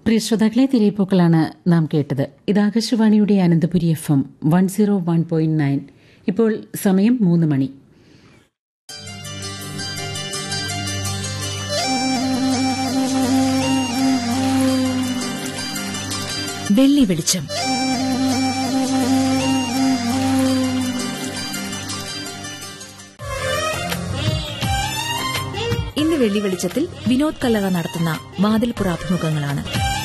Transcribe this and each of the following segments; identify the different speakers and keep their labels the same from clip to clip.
Speaker 1: പ്രിയ ശ്രോതാക്കളെ തിരയിപ്പൂക്കളാണ് നാം കേട്ടത് ഇത് ആകാശവാണിയുടെ Ananthapuri F M one zero one point nine ഇപ്പോൾ സമയം മൂന്ന് മണി
Speaker 2: വെള്ളി വെളിച്ചം ഇന്ന് വെള്ളി വെളിച്ചത്തിൽ വിനോദ് കല്ലറ നടത്തുന്ന വാതിൽപ്പുറ അഭിമുഖങ്ങളാണ്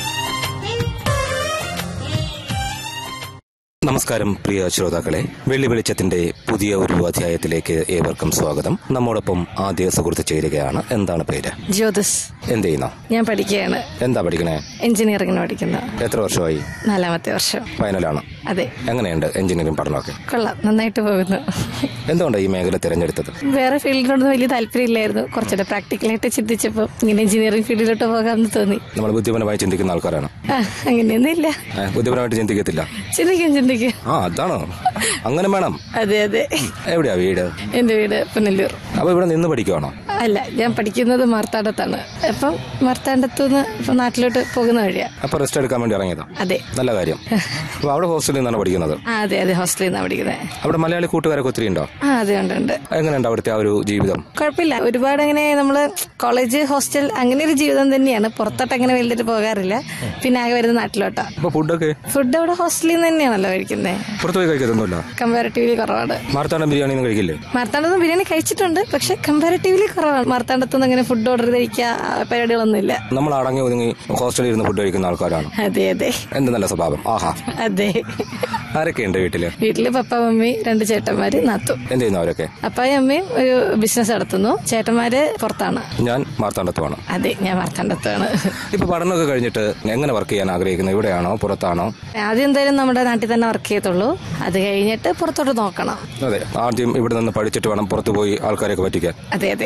Speaker 3: നമസ്കാരം പ്രിയ ശ്രോതാക്കളെ വെള്ളി വെളിച്ചത്തിന്റെ പുതിയ ഒരു അധ്യായത്തിലേക്ക് ഏവർക്കും സ്വാഗതം നമ്മോടൊപ്പം ആദ്യ സുഹൃത്ത് ചേരുകയാണ് എന്താണ് പേര്
Speaker 4: ജ്യോതിസ്
Speaker 3: എന്ത് ചെയ്യുന്നു
Speaker 4: ഞാൻ പഠിക്കുകയാണ്
Speaker 3: എന്താ പഠിക്കണേ
Speaker 4: എഞ്ചിനീയറിംഗിന് പഠിക്കുന്ന
Speaker 3: എത്ര വർഷമായി
Speaker 4: നാലാമത്തെ വർഷം
Speaker 3: ഫൈനലാണ്
Speaker 4: അതെ
Speaker 3: എങ്ങനെയുണ്ട് എഞ്ചിനീയറിംഗ് പഠനമൊക്കെ
Speaker 4: കൊള്ളാം നന്നായിട്ട് പോകുന്നു
Speaker 3: എന്തുകൊണ്ടാണ് ഈ മേഖല തിരഞ്ഞെടുത്തത്
Speaker 4: വേറെ ഫീൽഡിനോടൊന്നും വലിയ താല്പര്യമില്ലായിരുന്നു കുറച്ചുകൂടെ പ്രാക്ടിക്കലായിട്ട് ചിന്തിച്ചപ്പോൾ ഇങ്ങനെ എഞ്ചിനീയറിംഗ് ഫീൽഡിലോട്ട് പോകാമെന്ന് തോന്നി
Speaker 3: നമ്മൾ ബുദ്ധിപരമായി ചിന്തിക്കുന്ന ആൾക്കാരാണ്
Speaker 4: ആ അങ്ങനെയൊന്നുമില്ല
Speaker 3: ഏ, ബുദ്ധിപരമായിട്ട് ചിന്തിക്കത്തില്ല
Speaker 4: ചിന്തിക്കും ചിന്തിക്കും
Speaker 3: ആ അതാണോ അങ്ങനെ വേണം
Speaker 4: അതെ അതെ
Speaker 3: എവിടെയാ വീട്
Speaker 4: എന്റെ വീട് പുനലൂർ
Speaker 3: അപ്പൊ ഇവിടെ നിന്ന് പഠിക്കുവാണോ
Speaker 4: അല്ല ഞാൻ പഠിക്കുന്നത് മാർത്താണ്ഡത്താണ് അപ്പം മാർത്താണ്ഡത്തുനിന്ന് ഇപ്പം നാട്ടിലോട്ട് പോകുന്ന വഴിയാ
Speaker 3: അപ്പൊ റെസ്റ്റ് എടുക്കാൻ വേണ്ടി ഇറങ്ങിയതാ
Speaker 4: അതെ
Speaker 3: നല്ല കാര്യം അപ്പൊ അവിടെ ഹോസ്റ്റലിൽ നിന്നാണ് പഠിക്കുന്നത്
Speaker 4: ആ അതെ അതെ ഹോസ്റ്റലിൽ നിന്നാണ് പഠിക്കുന്നത്
Speaker 3: അവിടെ മലയാളി കൂട്ടുകാരൊക്കെ ഒത്തിരി ഉണ്ടോ
Speaker 4: ആ അതെ ഉണ്ട് ഉണ്ട്
Speaker 3: എങ്ങനെയുണ്ട് അവിടുത്തെ ആ ഒരു ജീവിതം
Speaker 4: കുഴപ്പമില്ല ഒരുപാട് അങ്ങനെ നമ്മള് കോളേജ് ഹോസ്റ്റൽ അങ്ങനെ ഒരു ജീവിതം തന്നെയാണ് പുറത്തോട്ട് അങ്ങനെ വലുതായിട്ട് പോകാറില്ല പിന്നെ ആകെ വരുന്ന നാട്ടിലോട്ടാ
Speaker 3: അപ്പൊ ഫുഡൊക്കെ
Speaker 4: ഫുഡ് അവിടെ ഹോസ്റ്റലിൽ നിന്ന് തന്നെയാണല്ലോ കഴിക്കുന്നത്
Speaker 3: പുറത്തു പോയി കഴിക്കത്തൊന്നുമില്ല
Speaker 4: കമ്പാരിറ്റീവ്ലി കുറവാണ്
Speaker 3: മാർത്താണ്ഡം ബിരിയാണി ഒന്നും കഴിക്കില്ലേ
Speaker 4: മാർത്താണ്ഡത്ത് ബിരിയാണി കഴിച്ചിട്ടുണ്ട് പക്ഷെ കമ്പാരിറ്റീവ്ലി കുറവാണ് മാർത്താണ്ഡത്തുനിന്ന് അങ്ങനെ ഫുഡ് ഓർഡർ ചെയ്ത് കഴിക്കുക ആ പരിപാടികളൊന്നുമില്ല
Speaker 3: നമ്മൾ അടങ്ങി ഒതുങ്ങി ഹോസ്റ്റലിൽ ഇരുന്ന് ഫുഡ് കഴിക്കുന്ന ആൾക്കാരാണ്
Speaker 4: അതെ അതെ
Speaker 3: എന്ത് നല്ല സ്വഭാവം ആഹാ
Speaker 4: അതെ
Speaker 3: ആരൊക്കെയുണ്ട് വീട്ടില്
Speaker 4: വീട്ടില് പപ്പ മമ്മി രണ്ട് ചേട്ടന്മാര് നാത്തു
Speaker 3: എന്ത് ചെയ്യുന്നു അവരൊക്കെ
Speaker 4: അപ്പായും അമ്മയും ഒരു ബിസിനസ് നടത്തുന്നു ചേട്ടന്മാര് പുറത്താണ്
Speaker 3: ഞാൻ മാർത്താണ്ഡത്തുമാണ്
Speaker 4: അതെ ഞാൻ മാർത്താണ്ഡത്താണ്
Speaker 3: ഇപ്പൊ പഠനമൊക്കെ കഴിഞ്ഞിട്ട് എങ്ങനെ വർക്ക് ചെയ്യാൻ ആഗ്രഹിക്കുന്നത് ഇവിടെയാണോ പുറത്താണോ
Speaker 4: ആദ്യം എന്തായാലും നമ്മുടെ നാട്ടിൽ തന്നെ വർക്ക് ചെയ്യത്തുള്ളൂ അത് കഴിഞ്ഞിട്ട് പുറത്തോട്ട് നോക്കണം
Speaker 3: അതെ ആദ്യം ഇവിടെ നിന്ന് പഠിച്ചിട്ട് വേണം പുറത്തു പോയി ആൾക്കാരെയൊക്കെ പറ്റിക്കാൻ
Speaker 4: അതെ അതെ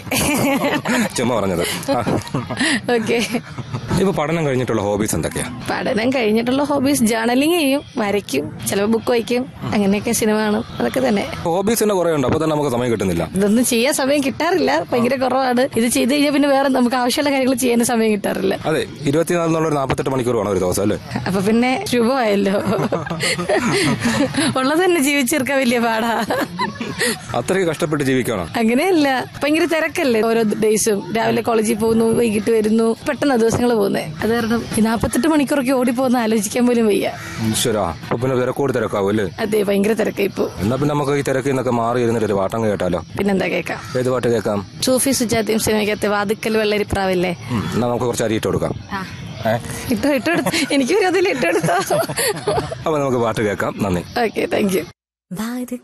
Speaker 3: ചുമ്മാ പറഞ്ഞത് ആ.
Speaker 4: ഓക്കെ
Speaker 3: ഇപ്പൊ പഠനം കഴിഞ്ഞിട്ടുള്ള ഹോബീസ് എന്തൊക്കെയാ
Speaker 4: പഠനം കഴിഞ്ഞിട്ടുള്ള ഹോബീസ് ജേർണലിംഗ് ചെയ്യും വരയ്ക്കും ചിലപ്പോൾ ബുക്ക് വായിക്കും അങ്ങനെയൊക്കെ സിനിമ കാണും അതൊക്കെ തന്നെ
Speaker 3: ഹോബീസ് തന്നെ കുറെ ഉണ്ട് അപ്പൊ തന്നെ നമുക്ക് സമയം കിട്ടുന്നില്ല
Speaker 4: ഇതൊന്നും ചെയ്യാൻ സമയം കിട്ടാറില്ല ഭയങ്കര കുറവാണ് ഇത് ചെയ്ത് കഴിഞ്ഞാൽ പിന്നെ വേറെ നമുക്ക് ആവശ്യമുള്ള കാര്യങ്ങൾ ചെയ്യാൻ സമയം കിട്ടാറില്ല
Speaker 3: അതെ ഇരുപത്തിനാല് എന്നുള്ള ഒരു നാൽപ്പത്തെട്ട് മണിക്കൂർ വേണം ഒരു ദിവസം അല്ലേ
Speaker 4: അപ്പൊ പിന്നെ ശുഭമായല്ലോ ഉള്ളത് തന്നെ ജീവിച്ചെടുക്കാൻ വലിയ പാടാ
Speaker 3: അത്രയ്ക്ക് കഷ്ടപ്പെട്ട് ജീവിക്കണം
Speaker 4: അങ്ങനെയല്ല ഭയങ്കര തിരക്കല്ലേ ഓരോ ഡേയ്സും രാവിലെ കോളേജിൽ പോകുന്നു വൈകിട്ട് വരുന്നു പെട്ടെന്ന് ദിവസങ്ങൾ പോകുന്നത് അത് കാരണം ഈ നാപ്പത്തെട്ട് മണിക്കൂറൊക്കെ ഓടിപ്പോകുന്ന ആലോചിക്കാൻ പോലും വയ്യ
Speaker 3: ഈശ്വരാ അപ്പൊ പിന്നെ തിരക്കോട് തിരക്കാവും അല്ലേ
Speaker 4: അതെ ഭയങ്കര തിരക്കായി ഇപ്പോ
Speaker 3: എന്നാ പിന്നെ നമുക്ക് ഈ തിരക്കിൽ നിന്നൊക്കെ മാറി ഇരുന്നിട്ട് ഒരു പാട്ടം കേട്ടാലോ
Speaker 4: പിന്നെന്താ കേൾക്കാം
Speaker 3: ഏത് പാട്ട് കേൾക്കാം
Speaker 4: സൂഫി സുജാതയും സിനിമയ്ക്കകത്ത് വാതുക്കൽ വെള്ളരിപ്രാവില്ലേ
Speaker 3: ഉം, എന്നാ നമുക്ക് കുറച്ച് അരി ഇട്ട് കൊടുക്കാം ഏ?
Speaker 4: ഇട്ടോ ഇട്ടെടുത്ത് എനിക്ക് ഒരു അതിൽ ഇട്ടെടുത്തോ
Speaker 3: അപ്പൊ നമുക്ക് പാട്ട് കേൾക്കാം നന്ദി
Speaker 4: ഓക്കെ താങ്ക് യു